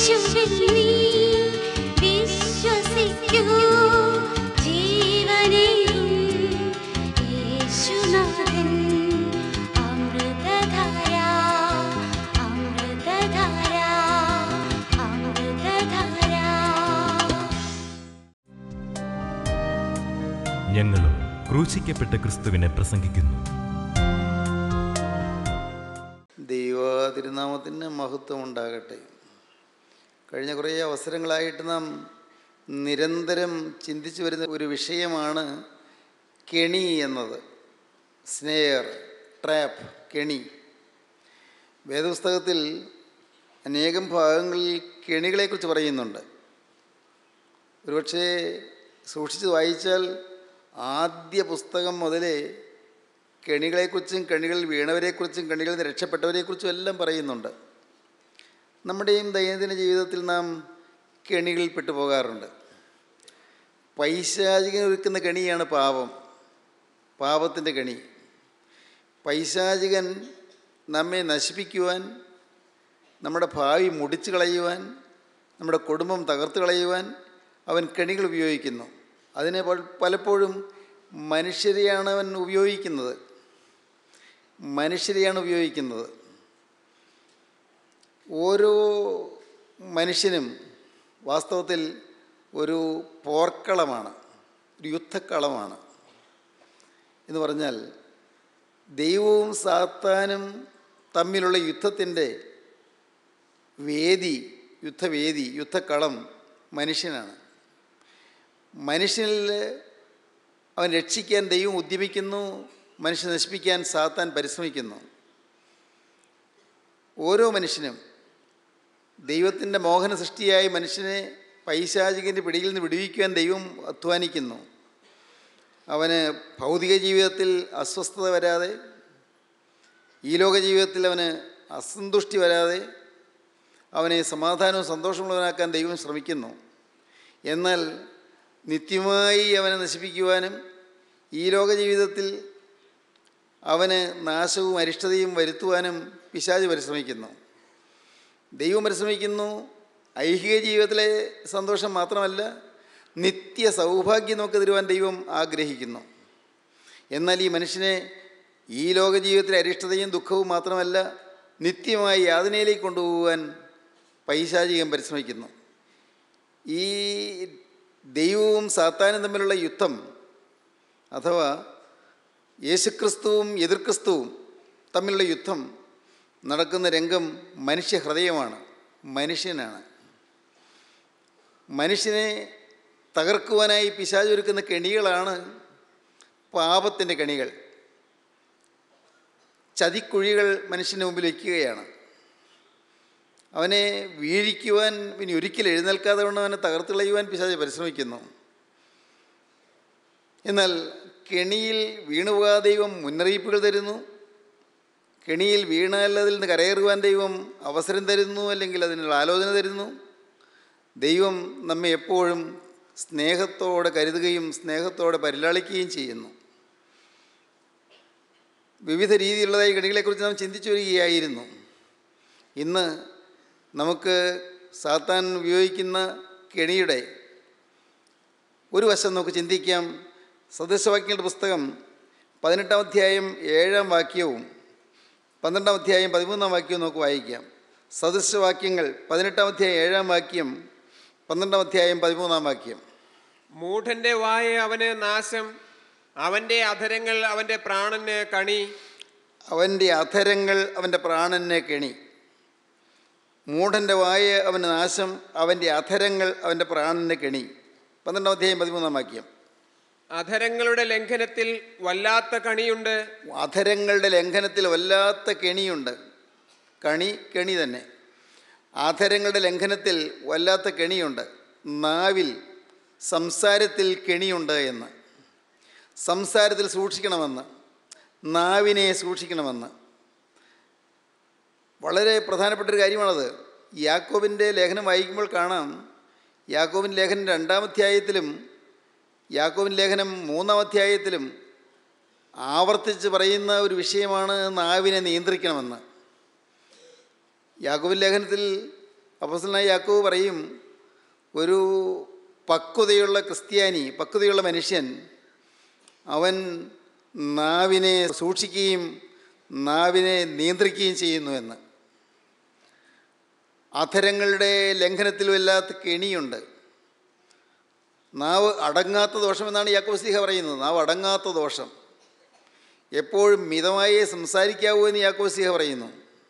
യേശുവിൽ നീ വിശ്വസിക്കൂ ജീവനെയും യേശുനാഥൻ അമൃതധാര അമൃതധാര അമൃതധാര ഞങ്ങളും ക്രൂശിക്കപ്പെട്ട ക്രിസ്തുവിനെ പ്രസംഗിക്കുന്നു ദൈവ തിരുനാമത്തിന് മഹത്വം ഉണ്ടാകട്ടെ കഴിഞ്ഞ കുറേ അവസരങ്ങളായിട്ട് നാം നിരന്തരം ചിന്തിച്ചു വരുന്ന ഒരു വിഷയമാണ് കെണി എന്നത് സ്നേയർ ട്രാപ്പ് കെണി വേദപുസ്തകത്തിൽ അനേകം ഭാഗങ്ങളിൽ കെണികളെക്കുറിച്ച് പറയുന്നുണ്ട് ഒരുപക്ഷേ സൂക്ഷിച്ച് വായിച്ചാൽ ആദ്യ പുസ്തകം മുതലേ കെണികളെക്കുറിച്ചും കെണികളിൽ വീണവരെക്കുറിച്ചും കെണികളിൽ നിന്ന് രക്ഷപ്പെട്ടവരെക്കുറിച്ചും എല്ലാം പറയുന്നുണ്ട് നമ്മുടെയും ദൈനംദിന ജീവിതത്തിൽ നാം കെണികളിൽ പെട്ടു പോകാറുണ്ട് പൈശാചികൻ ഒരുക്കുന്ന കെണിയാണ് പാപം പാപത്തിൻ്റെ കെണി പൈശാചികൻ നമ്മെ നശിപ്പിക്കുവാൻ നമ്മുടെ ഭാവി മുടിച്ചു കളയുവാൻ നമ്മുടെ കുടുംബം തകർത്ത് കളയുവാൻ അവൻ കെണികൾ ഉപയോഗിക്കുന്നു അതിനെ പൽ- പലപ്പോഴും മനുഷ്യരെയാണ് അവൻ ഉപയോഗിക്കുന്നത് മനുഷ്യരെയാണ് ഉപയോഗിക്കുന്നത് ഓരോ മനുഷ്യനും വാസ്തവത്തിൽ ഒരു പോർക്കളമാണ് ഒരു യുദ്ധക്കളമാണ് എന്ന് പറഞ്ഞാൽ ദൈവവും സാത്താനും തമ്മിലുള്ള യുദ്ധത്തിൻ്റെ വേദി യുദ്ധവേദി യുദ്ധക്കളം മനുഷ്യനാണ് മനുഷ്യനിൽ അവൻ രക്ഷിക്കാൻ ദൈവം ഉദ്യമിക്കുന്നു മനുഷ്യൻ നശിപ്പിക്കാൻ സാത്താൻ പരിശ്രമിക്കുന്നു ഓരോ മനുഷ്യനും ദൈവത്തിൻ്റെ മോഹന സൃഷ്ടിയായി മനുഷ്യനെ പൈശാചികൻ്റെ പിടിയിൽ നിന്ന് വിടുവിക്കുവാൻ ദൈവം അധ്വാനിക്കുന്നു അവന് ഭൗതിക ജീവിതത്തിൽ അസ്വസ്ഥത വരാതെ ഈ ലോക ജീവിതത്തിൽ അവന് അസന്തുഷ്ടി വരാതെ അവനെ സമാധാനവും സന്തോഷമുള്ളവനാക്കാൻ ദൈവം ശ്രമിക്കുന്നു എന്നാൽ നിത്യമായി അവനെ നശിപ്പിക്കുവാനും ഈ ലോക ജീവിതത്തിൽ അവന് നാശവും അരിഷ്ടതയും വരുത്തുവാനും പിശാച് പരിശ്രമിക്കുന്നു ദൈവം പരിശ്രമിക്കുന്നു ഐഹിക ജീവിതത്തിലെ സന്തോഷം മാത്രമല്ല നിത്യ സൗഭാഗ്യം നമുക്ക് തരുവാൻ ദൈവം ആഗ്രഹിക്കുന്നു എന്നാൽ ഈ മനുഷ്യനെ ഈ ലോക ജീവിതത്തിലെ അരിഷ്ടതയും ദുഃഖവും മാത്രമല്ല നിത്യമായി യാതനയിലേക്ക് കൊണ്ടുപോകാൻ പൈശാചികം പരിശ്രമിക്കുന്നു ഈ ദൈവവും സാത്താനും തമ്മിലുള്ള യുദ്ധം അഥവാ യേശുക്രിസ്തുവും എതിർക്രിസ്തുവും തമ്മിലുള്ള യുദ്ധം നടക്കുന്ന രംഗം മനുഷ്യ ഹൃദയമാണ് മനുഷ്യനാണ് മനുഷ്യനെ തകർക്കുവാനായി പിശാചൊരുക്കുന്ന കെണികളാണ് പാപത്തിൻ്റെ കെണികൾ ചതിക്കുഴികൾ മനുഷ്യൻ്റെ മുമ്പിൽ വയ്ക്കുകയാണ് അവനെ വീഴിക്കുവാൻ ഇനി ഒരിക്കലും എഴുന്നേൽക്കാതെ കൊണ്ട് അവനെ തകർത്ത് കളയുവാൻ പിശാച് പരിശ്രമിക്കുന്നു എന്നാൽ കെണിയിൽ വീണുപോകാതെ ദൈവം മുന്നറിയിപ്പുകൾ തരുന്നു കെണിയിൽ വീണാൽ അതിൽ നിന്ന് കരയേറുവാൻ ദൈവം അവസരം തരുന്നു അല്ലെങ്കിൽ അതിനുള്ള ആലോചന തരുന്നു ദൈവം നമ്മെ എപ്പോഴും സ്നേഹത്തോടെ കരുതുകയും സ്നേഹത്തോടെ പരിലാളിക്കുകയും ചെയ്യുന്നു വിവിധ രീതിയിലുള്ളതായി കെണികളെക്കുറിച്ച് നാം ചിന്തിച്ചു വരികയായിരുന്നു ഇന്ന് നമുക്ക് സാത്താൻ ഉപയോഗിക്കുന്ന കെണിയുടെ ഒരു വശം നമുക്ക് ചിന്തിക്കാം സദൃശവാക്യങ്ങളുടെ പുസ്തകം പതിനെട്ടാം അധ്യായം ഏഴാം വാക്യവും പന്ത്രണ്ടാം അധ്യായം പതിമൂന്നാം വാക്യവും നമുക്ക് വായിക്കാം സദൃശവാക്യങ്ങൾ പതിനെട്ടാം അധ്യായം ഏഴാം വാക്യം പന്ത്രണ്ടാം അധ്യായം പതിമൂന്നാം വാക്യം മൂഢന്റെ വായ അവന് നാശം അവന്റെ അധരങ്ങൾ അവന്റെ പ്രാണന് കണി അവൻ്റെ അധരങ്ങൾ അവൻ്റെ പ്രാണനെ കെണി മൂഢൻ്റെ വായ അവന് നാശം അവൻ്റെ അധരങ്ങൾ അവൻ്റെ പ്രാണനെ കെണി പന്ത്രണ്ടാം അധ്യായം പതിമൂന്നാം വാക്യം അധരങ്ങളുടെ ലംഘനത്തിൽ വല്ലാത്ത കണിയുണ്ട് അധരങ്ങളുടെ ലംഘനത്തിൽ വല്ലാത്ത കെണിയുണ്ട് കണി കെണി തന്നെ ആധരങ്ങളുടെ ലംഘനത്തിൽ വല്ലാത്ത കെണിയുണ്ട് നാവിൽ സംസാരത്തിൽ കെണിയുണ്ട് എന്ന് സംസാരത്തിൽ സൂക്ഷിക്കണമെന്ന് നാവിനെ സൂക്ഷിക്കണമെന്ന് വളരെ പ്രധാനപ്പെട്ടൊരു കാര്യമാണത് യാക്കോബിൻ്റെ ലേഖനം വായിക്കുമ്പോൾ കാണാം യാക്കോബിൻ ലേഖനം രണ്ടാം അധ്യായത്തിലും യാക്കോബിൻ ലേഖനം മൂന്നാം അധ്യായത്തിലും ആവർത്തിച്ച് പറയുന്ന ഒരു വിഷയമാണ് നാവിനെ നിയന്ത്രിക്കണമെന്ന് യാക്കോബിൻ ലേഖനത്തിൽ അപ്പോസ്തലനായ യാക്കോവ് പറയും ഒരു പക്വതയുള്ള ക്രിസ്ത്യാനി പക്വതയുള്ള മനുഷ്യൻ അവൻ നാവിനെ സൂക്ഷിക്കുകയും നാവിനെ നിയന്ത്രിക്കുകയും ചെയ്യുന്നു എന്ന് അധരങ്ങളുടെ ലംഘനത്തിൽ വല്ലാത്ത കെണിയുണ്ട് നാവ് അടങ്ങാത്ത ദോഷമെന്നാണ് യാക്കോസ്ലിഹ പറയുന്നത് നാവ് അടങ്ങാത്ത ദോഷം എപ്പോഴും മിതമായേ സംസാരിക്കാവൂ എന്ന് യാക്കോസ്ലിഹ പറയുന്നു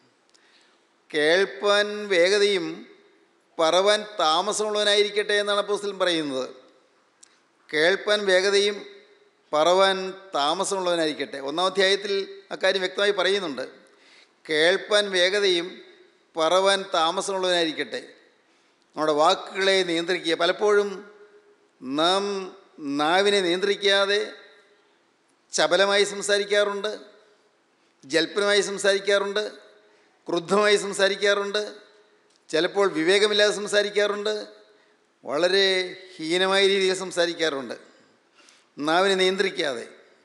കേൾപ്പാൻ വേഗതയും പറവാൻ താമസമുള്ളവനായിരിക്കട്ടെ എന്നാണ് അപ്പോസ്തലൻ പറയുന്നത് കേൾപ്പാൻ വേഗതയും പറവാൻ താമസമുള്ളവനായിരിക്കട്ടെ ഒന്നാം അധ്യായത്തിൽ അക്കാര്യം വ്യക്തമായി പറയുന്നുണ്ട് കേൾപ്പാൻ വേഗതയും പറവാൻ താമസമുള്ളവനായിരിക്കട്ടെ നമ്മുടെ വാക്കുകളെ നിയന്ത്രിക്കുക പലപ്പോഴും നാം നാവിനെ നിയന്ത്രിക്കാതെ ചപലമായി സംസാരിക്കാറുണ്ട് ജൽപ്പനമായി സംസാരിക്കാറുണ്ട് ക്രുദ്ധമായി സംസാരിക്കാറുണ്ട് ചിലപ്പോൾ വിവേകമില്ലാതെ സംസാരിക്കാറുണ്ട് വളരെ ഹീനമായ രീതിയിൽ സംസാരിക്കാറുണ്ട് നാവിനെ നിയന്ത്രിക്കാതെ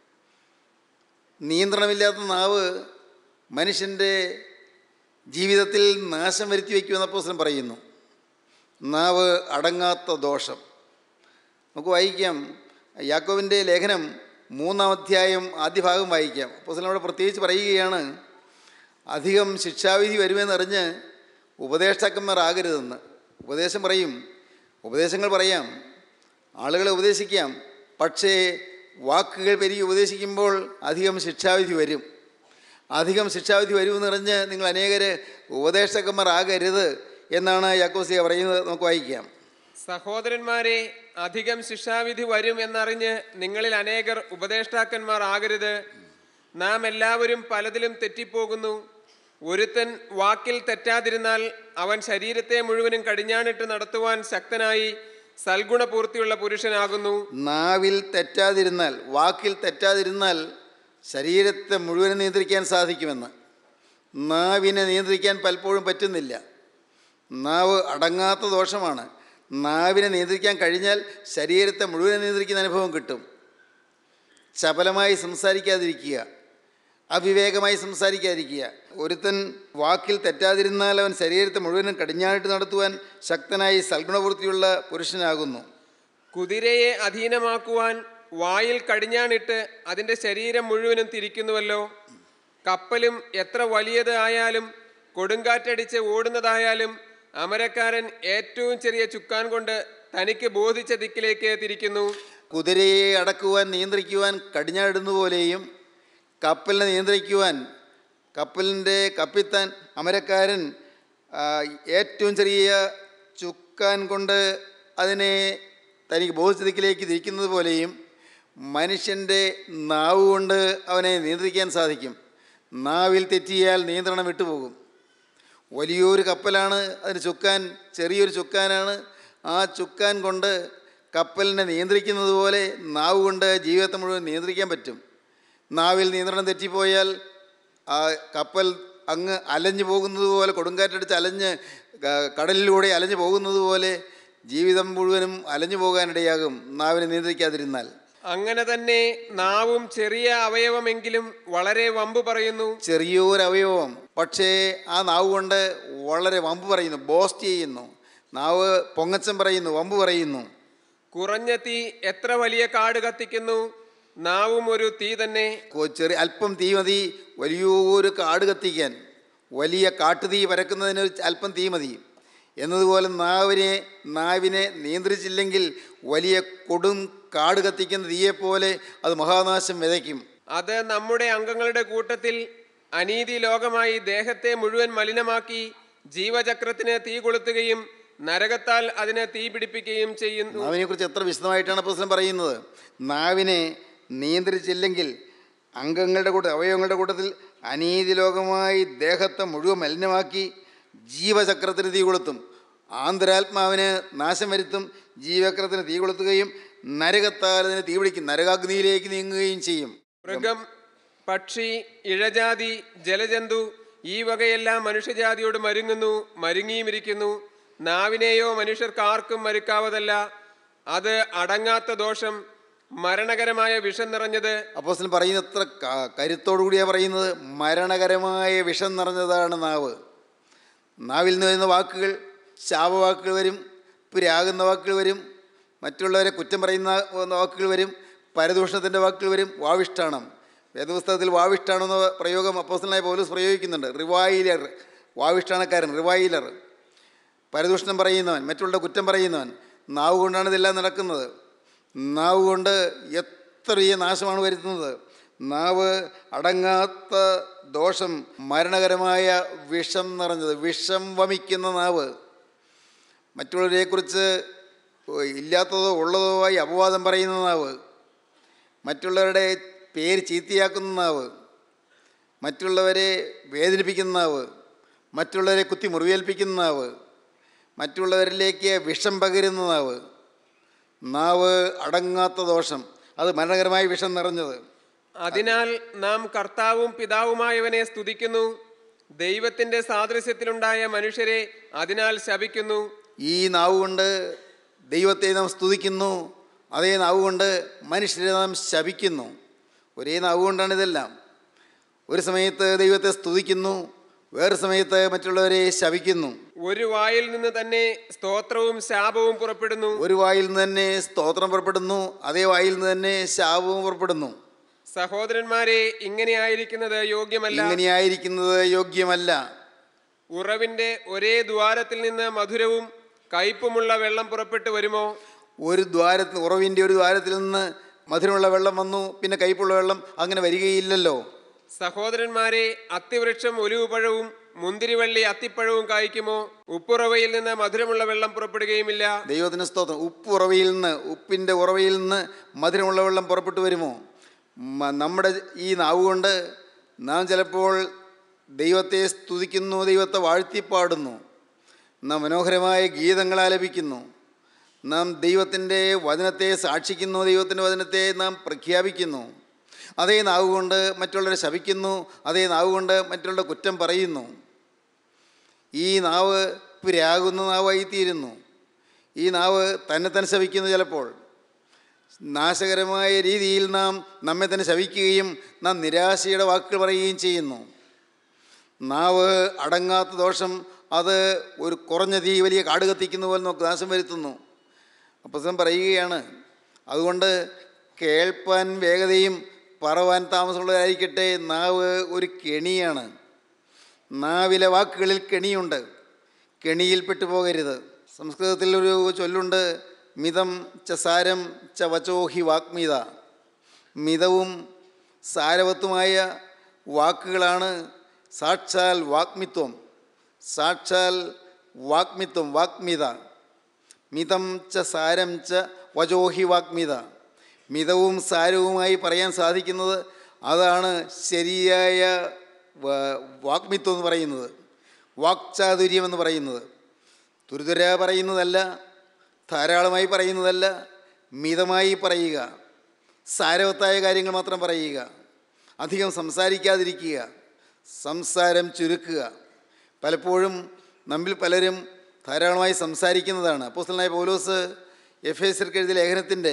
നിയന്ത്രണമില്ലാത്ത നാവ് മനുഷ്യൻ്റെ ജീവിതത്തിൽ നാശം വരുത്തി വയ്ക്കുമെന്ന് അപ്പോസ്തലൻ പറയുന്നു നാവ് അടങ്ങാത്ത ദോഷം നമുക്ക് വായിക്കാം യാക്കോവിൻ്റെ ലേഖനം മൂന്നാം അധ്യായം ആദ്യ ഭാഗം വായിക്കാം അപ്പോസ്തലൻ അവിടെ പ്രത്യേകിച്ച് പറയുകയാണ് അധികം ശിക്ഷാവിധി വരുമെന്നറിഞ്ഞ് ഉപദേഷ്ടാക്കന്മാർ ആകരുതെന്ന് ഉപദേശം പറയും ഉപദേശങ്ങൾ പറയാം ആളുകളെ ഉപദേശിക്കാം പക്ഷേ വാക്കുകൾ പെരുകി ഉപദേശിക്കുമ്പോൾ അധികം ശിക്ഷാവിധി വരും അധികം ശിക്ഷാവിധി വരുമെന്നറിഞ്ഞ് നിങ്ങൾ അനേകര് ഉപദേഷ്ടകന്മാർ ആകരുത് എന്നാണ് യാക്കോസിയ പറയുന്നത് നമുക്ക് വായിക്കാം സഹോദരന്മാരെ അധികം ശിക്ഷാവിധി വരും എന്നറിഞ്ഞ് നിങ്ങളിൽ അനേകർ ഉപദേഷ്ടാക്കന്മാർ ആകരുത് നാം എല്ലാവരും പലതിലും തെറ്റിപ്പോകുന്നു ഒരുത്തൻ വാക്കിൽ തെറ്റാതിരുന്നാൽ അവൻ ശരീരത്തെ മുഴുവനും കടിഞ്ഞാണിട്ട് നടത്തുവാൻ ശക്തനായി സൽഗുണപൂർത്തിയുള്ള പുരുഷനാകുന്നു നാവിൽ തെറ്റാതിരുന്നാൽ വാക്കിൽ തെറ്റാതിരുന്നാൽ ശരീരത്തെ മുഴുവൻ നിയന്ത്രിക്കാൻ സാധിക്കുമെന്ന് നാവിനെ നിയന്ത്രിക്കാൻ പലപ്പോഴും പറ്റുന്നില്ല നാവ് അടങ്ങാത്ത ദോഷമാണ് നാവിനെ നിയന്ത്രിക്കാൻ കഴിഞ്ഞാൽ ശരീരത്തെ മുഴുവൻ നിയന്ത്രിക്കുന്ന അനുഭവം കിട്ടും ചപലമായി സംസാരിക്കാതിരിക്കുക അവിവേകമായി സംസാരിക്കാതിരിക്കുക ഒരുത്തൻ വാക്കിൽ തെറ്റാതിരുന്നാൽ അവൻ ശരീരത്തെ മുഴുവനും കടിഞ്ഞാണിട്ട് നടത്തുവാൻ ശക്തനായി സൽഗുണപൂർത്തിയുള്ള പുരുഷനാകുന്നു കുതിരയെ അധീനമാക്കുവാൻ വായിൽ കടിഞ്ഞാണിട്ട് അതിൻ്റെ ശരീരം മുഴുവനും തിരിക്കുന്നുവല്ലോ കപ്പലും എത്ര വലിയത് ആയാലും കൊടുങ്കാറ്റടിച്ച് ഓടുന്നതായാലും അമരക്കാരൻ ഏറ്റവും ചെറിയ ചുക്കാൻ കൊണ്ട് തനിക്ക് ബോധിച്ച ദിക്കിലേക്ക് തിരിക്കുന്നു കുതിരയെ അടക്കുവാൻ നിയന്ത്രിക്കുവാൻ കടിഞ്ഞാടുന്ന പോലെയും കപ്പലിനെ നിയന്ത്രിക്കുവാൻ കപ്പലിൻ്റെ കപ്പിത്താൻ അമരക്കാരൻ ആ, ഏറ്റവും ചെറിയ ചുക്കാൻ കൊണ്ട് അതിനെ തനിക്ക് ബോധിച്ച ദിക്കിലേക്ക് തിരിക്കുന്നത് പോലെയും മനുഷ്യൻ്റെ നാവ് കൊണ്ട് അവനെ നിയന്ത്രിക്കാൻ സാധിക്കും നാവിൽ തെറ്റിയാൽ നിയന്ത്രണം വിട്ടുപോകും വലിയൊരു കപ്പലാണ് അതിന് ചുക്കാൻ ചെറിയൊരു ചുക്കാനാണ് ആ ചുക്കാൻ കൊണ്ട് കപ്പലിനെ നിയന്ത്രിക്കുന്നത് പോലെ നാവ് കൊണ്ട് ജീവിതത്തെ മുഴുവൻ നിയന്ത്രിക്കാൻ പറ്റും നാവിൽ നിയന്ത്രണം തെറ്റിപ്പോയാൽ ആ കപ്പൽ അങ്ങ് അലഞ്ഞു പോകുന്നത് പോലെ കൊടുങ്കാറ്റടിച്ച് അലഞ്ഞ് ക- കടലിലൂടെ അലഞ്ഞു പോകുന്നത് പോലെ ജീവിതം മുഴുവനും അലഞ്ഞു പോകാനിടയാകും നാവിനെ നിയന്ത്രിക്കാതിരുന്നാൽ അങ്ങനെ തന്നെ നാവും ചെറിയ അവയവമെങ്കിലും വളരെ വമ്പ് പറയുന്നു ചെറിയൊരു അവയവം പക്ഷേ ആ നാവ് കൊണ്ട് വളരെ വമ്പ് പറയുന്നു ബോസ്റ്റ് ചെയ്യുന്നു നാവ് പൊങ്ങച്ചം പറയുന്നു വമ്പ് പറയുന്നു കുറഞ്ഞ തീ എത്ര വലിയ കാട് കത്തിക്കുന്നു നാവും ഒരു തീ തന്നെ കൊ- ചെറിയ അല്പം തീ മതി വലിയൊരു കാട് കത്തിക്കാൻ വലിയ കാട്ടുതീ പരക്കുന്നതിന് ഒരു അല്പം തീ മതി എന്നതുപോലെ നാവിനെ നാവിനെ നിയന്ത്രിച്ചില്ലെങ്കിൽ വലിയ കൊടും കാട് കത്തിക്കുന്ന തീയെപ്പോലെ അത് മഹാനാശം വിതയ്ക്കും അത് നമ്മുടെ അംഗങ്ങളുടെ കൂട്ടത്തിൽ അനീതി ലോകമായി ദേഹത്തെ മുഴുവൻ മലിനമാക്കി ജീവചക്രത്തിന് തീ കൊളുത്തുകയും നരകത്താൽ അതിനെ തീ പിടിപ്പിക്കുകയും ചെയ്യുന്നു നാവിനെക്കുറിച്ച് എത്ര വിശദമായിട്ടാണ് പ്രശ്നം പറയുന്നത് നാവിനെ നിയന്ത്രിച്ചില്ലെങ്കിൽ അംഗങ്ങളുടെ കൂട്ട അവയവങ്ങളുടെ കൂട്ടത്തിൽ അനീതി ലോകമായി ദേഹത്തെ മുഴുവൻ മലിനമാക്കി ജീവചക്രത്തിന് തീ കൊളുത്തും ആന്തരാത്മാവിന് നാശം വരുത്തും ജീവചക്രത്തിന് തീ കൊളുത്തുകയും നരകത്താൽ അതിന് തീ പിടിക്കും നരകാഗ്നിയിലേക്ക് നീങ്ങുകയും ചെയ്യും മൃഗം പക്ഷി ഇഴജാതി ജലജന്തു ഈ വകയെല്ലാം മനുഷ്യജാതിയോട് മരുങ്ങുന്നു മരുങ്ങിയുമിരിക്കുന്നു നാവിനെയോ മനുഷ്യർക്ക് ആർക്കും മരുക്കാവതല്ല അത് അടങ്ങാത്ത ദോഷം മരണകരമായ വിഷം നിറഞ്ഞത് അപ്പോസ്റ്റലൻ പറയുന്ന എത്ര ക- കരുത്തോടു കൂടിയാണ് പറയുന്നത് മരണകരമായ വിഷം നിറഞ്ഞതാണ് നാവ് നാവിൽ നിന്ന് വരുന്ന വാക്കുകൾ ശാപവാക്കുകൾ വരും പുരാകുന്ന വാക്കുകൾ വരും മറ്റുള്ളവരെ കുറ്റം പറയുന്ന വാക്കുകൾ വരും പരദൂഷണത്തിൻ്റെ വാക്കുകൾ വരും വാവിഷ്ഠാണം വേദപുസ്തകത്തിൽ വാവിഷ്ഠാണം എന്ന പ്രയോഗം അപ്പോസ്റ്റലായ പൗലോസ് പ്രയോഗിക്കുന്നുണ്ട് റിവായിലർ വാവിഷ്ഠാണക്കാരൻ റിവായിലർ പരദൂഷണം പറയുന്നവൻ മറ്റുള്ള കുറ്റം പറയുന്നവൻ നാവ് കൊണ്ടാണ് ഇതെല്ലാം നടക്കുന്നത് നാവ് കൊണ്ട് എത്ര വലിയ നാശമാണ് വരുത്തുന്നത് നാവ് അടങ്ങാത്ത ദോഷം മരണകരമായ വിഷം നിറഞ്ഞത് വിഷം വമിക്കുന്ന നാവ് മറ്റുള്ളവരെക്കുറിച്ച് ഇല്ലാത്തതോ ഉള്ളതോ ആയി അപവാദം പറയുന്ന നാവ് മറ്റുള്ളവരുടെ പേര് ചീത്തയാക്കുന്ന നാവ് മറ്റുള്ളവരെ വേദനിപ്പിക്കുന്ന നാവ് മറ്റുള്ളവരെ കുത്തി മുറിവേൽപ്പിക്കുന്ന നാവ് മറ്റുള്ളവരിലേക്ക് വിഷം പകരുന്ന നാവ് നാവ് അടങ്ങാത്ത ദോഷം അത് മരണകരമായ വിഷം നിറഞ്ഞത് അതിനാൽ നാം കർത്താവും പിതാവുമായവനെ സ്തുതിക്കുന്നു ദൈവത്തിന്റെ സാദൃശ്യത്തിലുണ്ടായ മനുഷ്യരെ അതിനാൽ ശപിക്കുന്നു ഈ നാവ് കൊണ്ട് ദൈവത്തെ നാം സ്തുതിക്കുന്നു അതേ നാവ് കൊണ്ട് മനുഷ്യരെ നാം ശപിക്കുന്നു ഒരേ നാവ് കൊണ്ടാണ് ഇതെല്ലാം ഒരു സമയത്ത് ദൈവത്തെ സ്തുതിക്കുന്നു വേറെ സമയത്ത് മറ്റുള്ളവരെ ശപിക്കുന്നു ഒരു വായിൽ നിന്ന് തന്നെ സ്തോത്രവും ശാപവും പുറപ്പെടുന്നു ഒരു വായിൽ നിന്ന് തന്നെ സ്തോത്രം പുറപ്പെടുന്നു അതേ വായിൽ നിന്ന് തന്നെ ശാപവും പുറപ്പെടുന്നു സഹോദരന്മാരെ ഇങ്ങനെയായിരിക്കുന്നത് യോഗ്യമല്ല ഇങ്ങനെയായിരിക്കുന്നത് യോഗ്യമല്ല ഉറവിന്റെ ഒരേ ദ്വാരത്തിൽ നിന്ന് മധുരവും കയ്പുമുള്ള വെള്ളം പുറപ്പെട്ടു വരുമോ ഒരു ദ്വാരത്തിൽ ഉറവിൻ്റെ ഒരു ദ്വാരത്തിൽ നിന്ന് മധുരമുള്ള വെള്ളം വന്നു പിന്നെ കയ്പുള്ള വെള്ളം അങ്ങനെ വരികയില്ലല്ലോ സഹോദരന്മാരെ അത്തിവൃക്ഷം ഒലിവുപഴവും മുന്തിരിവള്ളി അത്തിപ്പഴവും കായ്ക്കുമോ ഉപ്പുറവയിൽ നിന്ന് മധുരമുള്ള വെള്ളം പുറപ്പെടുകയുമില്ല ദൈവത്തിന് സ്തോത്രം ഉപ്പ് ഉറവയിൽ നിന്ന് ഉപ്പിൻ്റെ ഉറവയിൽ നിന്ന് മധുരമുള്ള വെള്ളം പുറപ്പെട്ടു വരുമോ മ- നമ്മുടെ ഈ നാവ് കൊണ്ട് നാം ചിലപ്പോൾ ദൈവത്തെ സ്തുതിക്കുന്നു ദൈവത്തെ വാഴ്ത്തിപ്പാടുന്നു നാം മനോഹരമായ ഗീതങ്ങൾ ആലപിക്കുന്നു നാം ദൈവത്തിൻ്റെ വചനത്തെ സാക്ഷിക്കുന്നു ദൈവത്തിൻ്റെ വചനത്തെ നാം പ്രഖ്യാപിക്കുന്നു അതേ നാവ് കൊണ്ട് മറ്റുള്ളവരെ ശപിക്കുന്നു അതേ നാവ് കൊണ്ട് മറ്റുള്ളവരുടെ കുറ്റം പറയുന്നു ഈ നാവ് പുരാകുന്ന നാവായി തീരുന്നു ഈ നാവ് തന്നെ തന്നെ ശവിക്കുന്നു ചിലപ്പോൾ നാശകരമായ രീതിയിൽ നാം നമ്മെ തന്നെ ശവിക്കുകയും നാം നിരാശയുടെ വാക്കുകൾ പറയുകയും ചെയ്യുന്നു നാവ് അടങ്ങാത്ത ദോഷം അത് ഒരു കുറഞ്ഞ തീ വലിയ കാട് കത്തിക്കുന്ന പോലെ നമുക്ക് നാശം വരുത്തുന്നു അപ്പം പറയുകയാണ് അതുകൊണ്ട് കേൾപ്പാൻ വേഗതയും പറവാൻ താമസമുള്ളതായിരിക്കട്ടെ നാവ് ഒരു കെണിയാണ് നാവിലെ വാക്കുകളിൽ കെണിയുണ്ട് കെണിയിൽപ്പെട്ടു പോകരുത് സംസ്കൃതത്തിൽ ഒരു ചൊല്ലുണ്ട് മിതം ച സാരം ച വചോഹി വാഗ്മിത മിതവും സാരവത്തുമായ വാക്കുകളാണ് സാക്ഷാൽ വാഗ്മിത്വം സാക്ഷാൽ വാഗ്മിത്വം വാഗ്മിത മിതം ച സാരം ച വചോഹി വാഗ്മിത മിതവും സാരവുമായി പറയാൻ സാധിക്കുന്നത് അതാണ് ശരിയായ വ- വാഗ്മിത്വം എന്ന് പറയുന്നത് വാക്ചാതുര്യം എന്ന് പറയുന്നത് തുരിതുര പറയുന്നതല്ല ധാരാളമായി പറയുന്നതല്ല മിതമായി പറയുക സാരവത്തായ കാര്യങ്ങൾ മാത്രം പറയുക അധികം സംസാരിക്കാതിരിക്കുക സംസാരം ചുരുക്കുക പലപ്പോഴും നമ്മിൽ പലരും ധാരാളമായി സംസാരിക്കുന്നതാണ് അപ്പോസ്തലനായ പൗലോസ് എഫ് എസ് എഴുതിയ ലേഖനത്തിൻ്റെ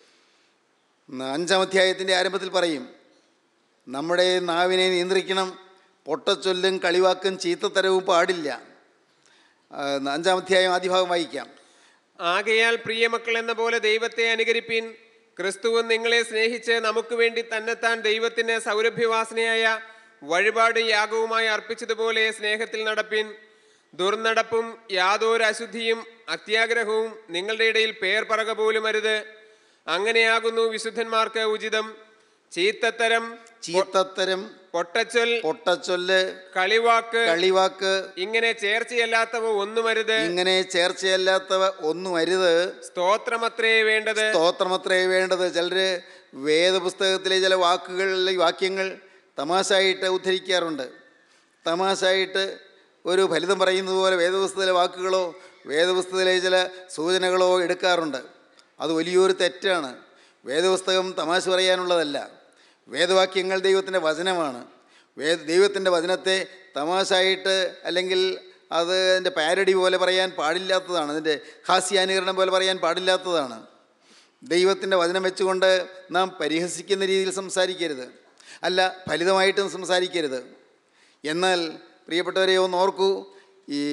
അഞ്ചാം അധ്യായത്തിൻ്റെ ആരംഭത്തിൽ പറയും നമ്മുടെ നാവിനെ നിയന്ത്രിക്കണം പൊട്ടച്ചൊല്ലും കളിവാക്കും ചീത്തത്തരവും പാടില്ല ആ, അഞ്ചാം അധ്യായം ആദ്യ ഭാഗം വായിക്കാം ആകയാൽ പ്രിയമക്കൾ എന്ന പോലെ ദൈവത്തെ അനുകരിപ്പിൻ ക്രിസ്തുവും നിങ്ങളെ സ്നേഹിച്ച് നമുക്ക് വേണ്ടി തന്നെത്താൻ ദൈവത്തിന് സൗരഭ്യവാസനയായ വഴിപാടും യാഗവുമായി അർപ്പിച്ചതുപോലെ സ്നേഹത്തിൽ നടപ്പിൻ ദുർനടപ്പും യാതൊരു അശുദ്ധിയും അത്യാഗ്രഹവും നിങ്ങളുടെ ഇടയിൽ പേർ പറക പോലും അരുത് അങ്ങനെയാകുന്നു വിശുദ്ധന്മാർക്ക് ഉചിതം ചീത്തത്തരം ചീത്തത്തരം പൊട്ടച്ചൊൽ പൊട്ടച്ചൊല്ല് കളിവാക്ക് കളിവാക്ക് ഇങ്ങനെ ചേർച്ചയല്ലാത്തവ ഒന്നുമരുത് ഇങ്ങനെ ചേർച്ചയല്ലാത്തവ ഒന്നും അരുത് സ്തോത്രമത്രേ വേണ്ടത് സ്തോത്രമത്രേ വേണ്ടത് ചിലർ വേദപുസ്തകത്തിലെ ചില വാക്കുകൾ അല്ലെങ്കിൽ വാക്യങ്ങൾ തമാശായിട്ട് ഉദ്ധരിക്കാറുണ്ട് തമാശായിട്ട് ഒരു ഫലിതം പറയുന്നത് പോലെ വേദപുസ്തകത്തിലെ വാക്കുകളോ വേദപുസ്തകത്തിലെ ചില സൂചനകളോ എടുക്കാറുണ്ട് അത് വലിയൊരു തെറ്റാണ് വേദപുസ്തകം തമാശ പറയാനുള്ളതല്ല വേദവാക്യങ്ങൾ ദൈവത്തിൻ്റെ വചനമാണ് വേ ദൈവത്തിൻ്റെ വചനത്തെ തമാശായിട്ട് അല്ലെങ്കിൽ അത് അതിൻ്റെ പാരഡി പോലെ പറയാൻ പാടില്ലാത്തതാണ് അതിൻ്റെ ഹാസ്യാനുകരണം പോലെ പറയാൻ പാടില്ലാത്തതാണ് ദൈവത്തിൻ്റെ വചനം വെച്ചുകൊണ്ട് നാം പരിഹസിക്കുന്ന രീതിയിൽ സംസാരിക്കരുത് അല്ല ഫലിതമായിട്ടും സംസാരിക്കരുത് എന്നാൽ പ്രിയപ്പെട്ടവരെ ഒന്ന് ഓർക്കൂ ഈ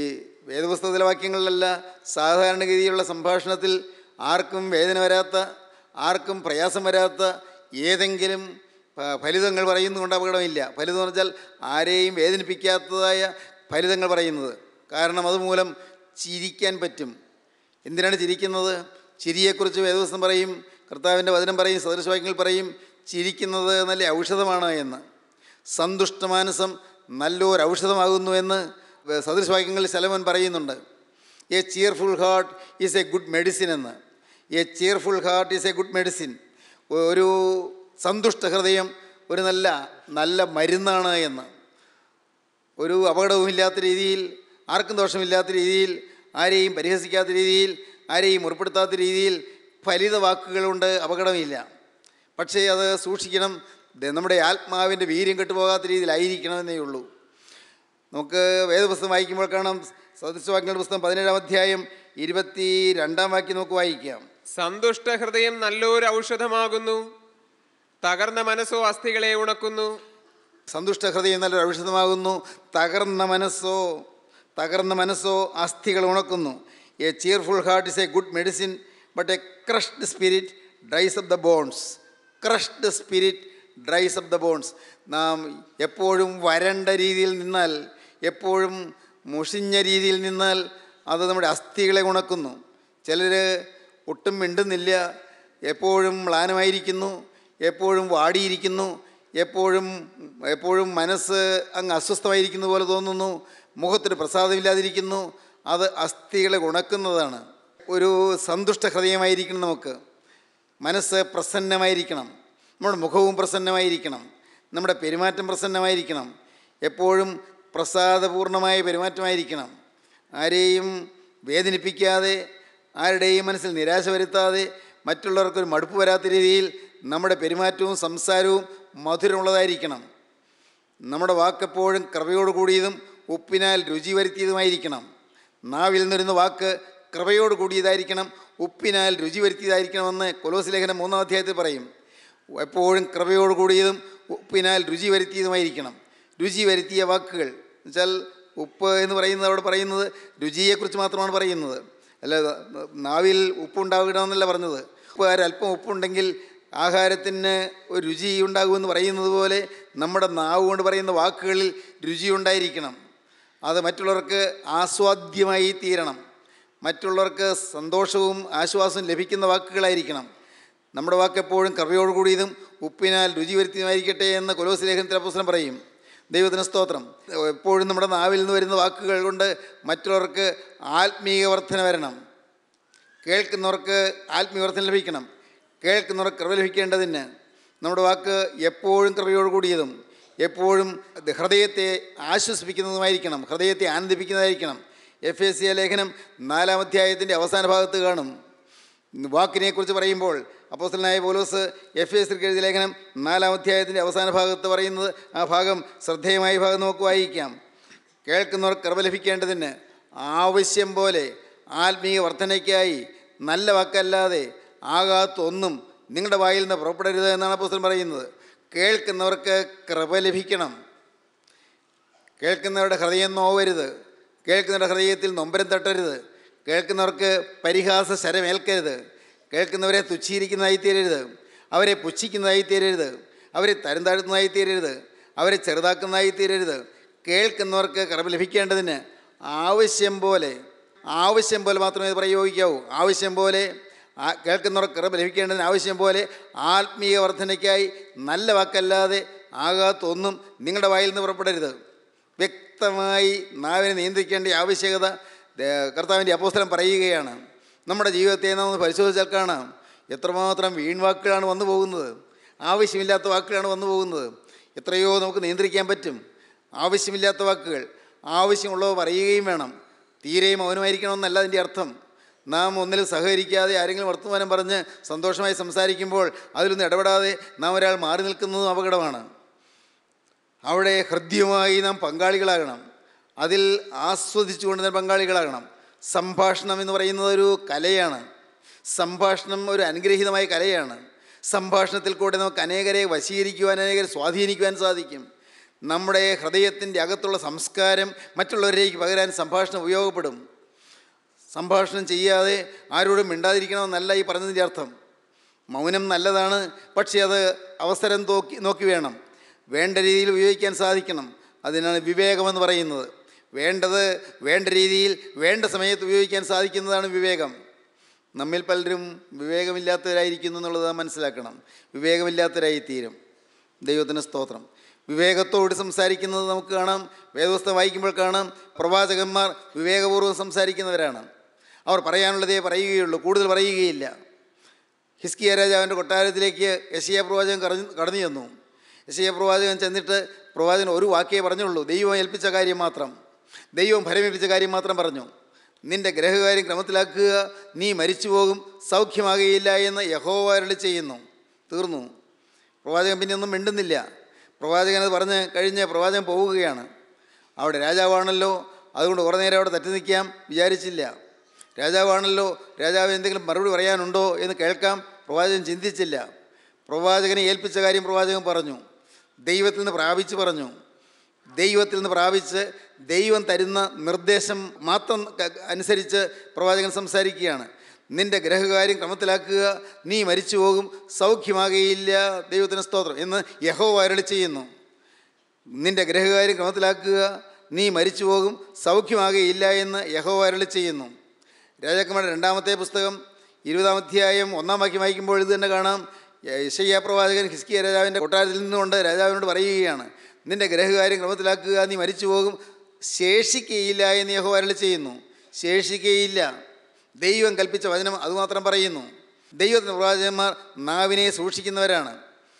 വേദപുസ്തകത്തിലെ വാക്യങ്ങളിലല്ല സാധാരണഗതിയിലുള്ള സംഭാഷണത്തിൽ ആർക്കും വേദന വരാത്ത ആർക്കും പ്രയാസം വരാത്ത ഏതെങ്കിലും ഫ- ഫലിതങ്ങൾ പറയുന്നതുകൊണ്ട് അപകടമില്ല ഫലിതം എന്ന് വെച്ചാൽ ആരെയും വേദനിപ്പിക്കാത്തതായ ഫലിതങ്ങൾ പറയുന്നത് കാരണം അതുമൂലം ചിരിക്കാൻ പറ്റും എന്തിനാണ് ചിരിക്കുന്നത് ചിരിയെക്കുറിച്ച് വേദവസ്തം പറയും കർത്താവിൻ്റെ വചനം പറയും സദൃശവാക്യങ്ങൾ പറയും ചിരിക്കുന്നത് നല്ല ഔഷധമാണ് എന്ന് സന്തുഷ്ടമാനസം നല്ലൊരു ഔഷധമാകുന്നു എന്ന് സദൃശവാക്യങ്ങളിൽ ശലമൻ പറയുന്നുണ്ട് a cheerful heart is a good medicine എന്ന് a cheerful heart is a good medicine ഒരു സന്തുഷ്ട ഹൃദയം ഒരു നല്ല നല്ല മരുന്നാണ് എന്ന് ഒരു അപകടവുമില്ലാത്ത രീതിയിൽ ആർക്കും ദോഷമില്ലാത്ത രീതിയിൽ ആരെയും പരിഹസിക്കാത്ത രീതിയിൽ ആരെയും മുറിപ്പെടുത്താത്ത രീതിയിൽ ഫലിത വാക്കുകളുണ്ട് അപകടമില്ല പക്ഷേ അത് സൂക്ഷിക്കണം ദ- നമ്മുടെ ആത്മാവിൻ്റെ വീര്യം കെട്ടുപോകാത്ത രീതിയിലായിരിക്കണമെന്നേ ഉള്ളൂ നമുക്ക് വേദപുസ്തകം വായിക്കുമ്പോൾ കാണാം സദൃശവാക്യങ്ങളുടെ പുസ്തകം പതിനേഴാം അധ്യായം ഇരുപത്തി രണ്ടാം വാക്യം നമുക്ക് വായിക്കാം സന്തുഷ്ട ഹൃദയം നല്ലൊരു ഔഷധമാകുന്നു തകർന്ന മനസ്സോ അസ്ഥികളെ ഉണക്കുന്നു സന്തുഷ്ട ഹൃദയം നല്ലൊരു ഔഷധമാകുന്നു തകർന്ന മനസ്സോ തകർന്ന മനസ്സോ അസ്ഥികൾ ഉണക്കുന്നു a cheerful heart is a good medicine but a crushed spirit dries up the bones crushed spirit dries up the bones നാം എപ്പോഴും വരണ്ട രീതിയിൽ നിന്നാൽ എപ്പോഴും മുഷിഞ്ഞ രീതിയിൽ നിന്നാൽ അത് നമ്മുടെ അസ്ഥികളെ ഉണക്കുന്നു ചിലർ ഒട്ടും മിണ്ടുന്നില്ല എപ്പോഴും മ്ലാനമായിരിക്കുന്നു എപ്പോഴും വാടിയിരിക്കുന്നു എപ്പോഴും എപ്പോഴും മനസ്സ് അങ്ങ് അസ്വസ്ഥമായിരിക്കുന്ന പോലെ തോന്നുന്നു മുഖത്തിന് പ്രസാദമില്ലാതിരിക്കുന്നു അത് അസ്ഥികളെ ഉണക്കുന്നതാണ് ഒരു സന്തുഷ്ട ഹൃദയമായിരിക്കണം നമുക്ക് മനസ്സ് പ്രസന്നമായിരിക്കണം നമ്മുടെ മുഖവും പ്രസന്നമായിരിക്കണം നമ്മുടെ പെരുമാറ്റം പ്രസന്നമായിരിക്കണം എപ്പോഴും പ്രസാദപൂർണമായ പെരുമാറ്റമായിരിക്കണം ആരെയും വേദനിപ്പിക്കാതെ ആരുടെയും മനസ്സിൽ നിരാശ വരുത്താതെ മറ്റുള്ളവർക്കൊരു മടുപ്പ് വരാത്ത രീതിയിൽ നമ്മുടെ പെരുമാറ്റവും സംസാരവും മധുരമുള്ളതായിരിക്കണം നമ്മുടെ വാക്കെപ്പോഴും കൃപയോട് കൂടിയതും ഉപ്പിനാൽ രുചി വരുത്തിയതുമായിരിക്കണം നാവിൽ നിന്നിരുന്ന വാക്ക് കൃപയോട് കൂടിയതായിരിക്കണം ഉപ്പിനാൽ രുചി വരുത്തിയതായിരിക്കണമെന്ന് കൊലോസ് ലേഖനം മൂന്നാം അധ്യായത്തിൽ പറയും എപ്പോഴും കൃപയോട് കൂടിയതും ഉപ്പിനാൽ രുചി വരുത്തിയതുമായിരിക്കണം രുചി വരുത്തിയ വാക്കുകൾ എന്നുവെച്ചാൽ ഉപ്പ് എന്ന് പറയുന്നത് അവിടെ പറയുന്നത് രുചിയെക്കുറിച്ച് മാത്രമാണ് പറയുന്നത് അല്ല നാവിൽ ഉപ്പുണ്ടാകണമെന്നല്ല പറഞ്ഞത് ഉപ്പ് അല്പം ഉപ്പുണ്ടെങ്കിൽ ആഹാരത്തിന് ഒരു രുചി ഉണ്ടാകുമെന്ന് പറയുന്നത് പോലെ നമ്മുടെ നാവ് കൊണ്ട് പറയുന്ന വാക്കുകളിൽ രുചി ഉണ്ടായിരിക്കണം അത് മറ്റുള്ളവർക്ക് ആസ്വാദ്യമായി തീരണം മറ്റുള്ളവർക്ക് സന്തോഷവും ആശ്വാസവും ലഭിക്കുന്ന വാക്കുകളായിരിക്കണം നമ്മുടെ വാക്ക് എപ്പോഴും കൃപയോട് കൂടിയതും ഉപ്പിനാൽ രുചി വരുത്തിയതുമായിരിക്കട്ടെ എന്ന് കൊലോസ് ലേഖനത്തിലെ പുസ്തകം പറയും ദൈവത്തിന് സ്തോത്രം എപ്പോഴും നമ്മുടെ നാവിൽ നിന്ന് വരുന്ന വാക്കുകൾ കൊണ്ട് മറ്റുള്ളവർക്ക് ആത്മീയ വർധന വരണം കേൾക്കുന്നവർക്ക് ആത്മീയവർദ്ധന ലഭിക്കണം കേൾക്കുന്നവർക്ക് കൃപ ലഭിക്കേണ്ടതിന് നമ്മുടെ വാക്ക് എപ്പോഴും കൃപയോട് കൂടിയതും എപ്പോഴും ഹൃദയത്തെ ആശ്വസിപ്പിക്കുന്നതുമായിരിക്കണം ഹൃദയത്തെ ആനന്ദിപ്പിക്കുന്നതായിരിക്കണം എഫ് എസ് സി ലേഖനം നാലാം അധ്യായത്തിൻ്റെ അവസാന ഭാഗത്ത് കാണും വാക്കിനെക്കുറിച്ച് പറയുമ്പോൾ അപ്പോസ്റ്റലനായ പോലോസ് എഫ് എസ് എഴുതിയ ലേഖനം നാലാം അധ്യായത്തിൻ്റെ അവസാന ഭാഗത്ത് പറയുന്നത് ആ ഭാഗം ശ്രദ്ധേയമായ ഭാഗം നമുക്ക് വായിക്കാം കേൾക്കുന്നവർ കൃപ ലഭിക്കേണ്ടതിന് ആവശ്യം പോലെ ആത്മീയ വർധനയ്ക്കായി നല്ല വാക്കല്ലാതെ ആകാത്തൊന്നും നിങ്ങളുടെ വായിൽ നിന്ന് പുറപ്പെടരുത് എന്നാണ് പുസ്തകം പറയുന്നത് കേൾക്കുന്നവർക്ക് കൃപ ലഭിക്കണം കേൾക്കുന്നവരുടെ ഹൃദയം നോവരുത് കേൾക്കുന്നവരുടെ ഹൃദയത്തിൽ നൊമ്പരം തട്ടരുത് കേൾക്കുന്നവർക്ക് പരിഹാസ ശരമേൽക്കരുത് കേൾക്കുന്നവരെ തുച്ഛീകരിക്കുന്നതായി തീരരുത് അവരെ പുച്ഛിക്കുന്നതായി തീരരുത് അവരെ തരം താഴ്ത്തുന്നതായി തീരരുത് അവരെ ചെറുതാക്കുന്നതായി തീരരുത് കേൾക്കുന്നവർക്ക് കൃപ ലഭിക്കേണ്ടതിന് ആവശ്യം പോലെ ആവശ്യം പോലെ മാത്രമേ ഇത് പ്രയോഗിക്കാവൂ ആവശ്യം പോലെ ആ- കേൾക്കുന്നവർക്ക് കൃപ ലഭിക്കേണ്ടതിന് ആവശ്യം പോലെ ആത്മീയ വർധനയ്ക്കായി നല്ല വാക്കല്ലാതെ ആകാത്തൊന്നും നിങ്ങളുടെ വായിൽ നിന്ന് പുറപ്പെടരുത് വ്യക്തമായി നാവിനെ നിയന്ത്രിക്കേണ്ട ആവശ്യകത ദേ- കർത്താവിൻ്റെ അപ്പോസ്തലം പറയുകയാണ് നമ്മുടെ ജീവിതത്തെ നാം ഒന്ന് പരിശോധിച്ചാൽ കാണാം എത്രമാത്രം വീൺവാക്കുകളാണ് വന്നു പോകുന്നത് ആവശ്യമില്ലാത്ത വാക്കുകളാണ് വന്നു പോകുന്നത് എത്രയോ നമുക്ക് നിയന്ത്രിക്കാൻ പറ്റും ആവശ്യമില്ലാത്ത വാക്കുകൾ ആവശ്യമുള്ളവ പറയുകയും വേണം തീരെ മൗനമായിരിക്കണമെന്നല്ല അതിൻ്റെ അർത്ഥം നാം ഒന്നിലും സഹകരിക്കാതെ ആരെങ്കിലും വർത്തമാനം പറഞ്ഞ് സന്തോഷമായി സംസാരിക്കുമ്പോൾ അതിലൊന്നും ഇടപെടാതെ നാം ഒരാൾ മാറി നിൽക്കുന്നതും അപകടമാണ് അവിടെ ഹൃദ്യമായി നാം പങ്കാളികളാകണം അതിൽ ആസ്വദിച്ചുകൊണ്ട് നാം പങ്കാളികളാകണം സംഭാഷണം എന്ന് പറയുന്നത് ഒരു കലയാണ് സംഭാഷണം ഒരു അനുഗ്രഹീതമായ കലയാണ് സംഭാഷണത്തിൽ കൂടെ നമുക്ക് അനേകരെ വശീകരിക്കുവാൻ അനേകരെ സ്വാധീനിക്കുവാൻ സാധിക്കും നമ്മുടെ ഹൃദയത്തിൻ്റെ അകത്തുള്ള സംസ്കാരം മറ്റുള്ളവരിലേക്ക് പകരാൻ സംഭാഷണം ഉപയോഗപ്പെടും സംഭാഷണം ചെയ്യാതെ ആരോടും മിണ്ടാതിരിക്കണമെന്നല്ല ഈ പറഞ്ഞതിൻ്റെ അർത്ഥം മൗനം നല്ലതാണ് പക്ഷേ അത് അവസരം നോക്കി നോക്കി വേണം വേണ്ട രീതിയിൽ ഉപയോഗിക്കാൻ സാധിക്കണം അതിനാണ് വിവേകമെന്ന് പറയുന്നത് വേണ്ടത് വേണ്ട രീതിയിൽ വേണ്ട സമയത്ത് ഉപയോഗിക്കാൻ സാധിക്കുന്നതാണ് വിവേകം നമ്മിൽ പലരും വിവേകമില്ലാത്തവരായിരിക്കുന്നു എന്നുള്ളത് നാം മനസ്സിലാക്കണം വിവേകമില്ലാത്തവരായി തീരും ദൈവത്തിന് സ്തോത്രം വിവേകത്തോട് സംസാരിക്കുന്നത് നമുക്ക് കാണാം വേദവസ്ഥ വായിക്കുമ്പോൾ കാണാം പ്രവാചകന്മാർ വിവേകപൂർവ്വം സംസാരിക്കുന്നവരാണ് അവർ പറയാനുള്ളതേ പറയുകയുള്ളൂ കൂടുതൽ പറയുകയില്ല ഹിസ്കിയ രാജാവിൻ്റെ കൊട്ടാരത്തിലേക്ക് യശയ പ്രവാചകൻ കടന്നു കടന്നു ചെന്നു യശയ പ്രവാചകൻ ചെന്നിട്ട് പ്രവാചകൻ ഒരു വാക്കേ പറഞ്ഞുള്ളൂ ദൈവം ഏൽപ്പിച്ച കാര്യം മാത്രം ദൈവം ഫലമേൽപ്പിച്ച കാര്യം മാത്രം പറഞ്ഞു നിന്റെ ഗ്രഹകാര്യം ക്രമത്തിലാക്കുക നീ മരിച്ചു പോകും സൗഖ്യമാകുകയില്ല എന്ന് യഹോവ അരുളി ചെയ്യുന്നു തീർന്നു പ്രവാചകൻ പിന്നെ ഒന്നും മിണ്ടുന്നില്ല പ്രവാചകൻ അത് പറഞ്ഞ് കഴിഞ്ഞ് പ്രവാചകൻ പോവുകയാണ് അവിടെ രാജാവാണല്ലോ അതുകൊണ്ട് കുറേ നേരം അവിടെ തട്ടി നിൽക്കാം വിചാരിച്ചില്ല രാജാവാണല്ലോ രാജാവ് എന്തെങ്കിലും മറുപടി പറയാനുണ്ടോ എന്ന് കേൾക്കാം പ്രവാചകൻ ചിന്തിച്ചില്ല പ്രവാചകനെ ഏൽപ്പിച്ച കാര്യം പ്രവാചകൻ പറഞ്ഞു ദൈവത്തിൽ നിന്ന് പ്രാപിച്ച് പറഞ്ഞു ദൈവത്തിൽ നിന്ന് പ്രാപിച്ച് ദൈവം തരുന്ന നിർദ്ദേശം മാത്രം ക- അനുസരിച്ച് പ്രവാചകൻ സംസാരിക്കുകയാണ് നിന്റെ ഗ്രഹകാര്യം ക്രമത്തിലാക്കുക നീ മരിച്ചു പോകും സൗഖ്യമാകുകയില്ല ദൈവത്തിന് സ്തോത്രം എന്ന് യഹോ അരളി ചെയ്യുന്നു നിന്റെ ഗ്രഹകാര്യം ക്രമത്തിലാക്കുക നീ മരിച്ചു പോകും സൗഖ്യമാകുകയില്ല എന്ന് യഹോ അരളി ചെയ്യുന്നു രാജാക്കന്മാരുടെ രണ്ടാമത്തെ പുസ്തകം ഇരുപതാം അധ്യായം ഒന്നാം വാക്യം വായിക്കുമ്പോൾ ഇത് തന്നെ കാണാം യശയ്യ പ്രവാചകൻ ഹിസ്കിയ രാജാവിൻ്റെ കൊട്ടാരത്തിൽ നിന്നുകൊണ്ട് രാജാവിനോട് പറയുകയാണ് നിന്റെ ഗ്രഹകാര്യം ക്രമത്തിലാക്കുക നീ മരിച്ചു പോകും ശേഷിക്കുകയില്ല എന്ന് യഹോ അരളി ചെയ്യുന്നു ശേഷിക്കുകയില്ല ദൈവം കൽപ്പിച്ച വചനം അതുമാത്രം പറയുന്നു ദൈവത്തിൻ്റെ പ്രവാചകന്മാർ നാവിനെ സൂക്ഷിക്കുന്നവരാണ്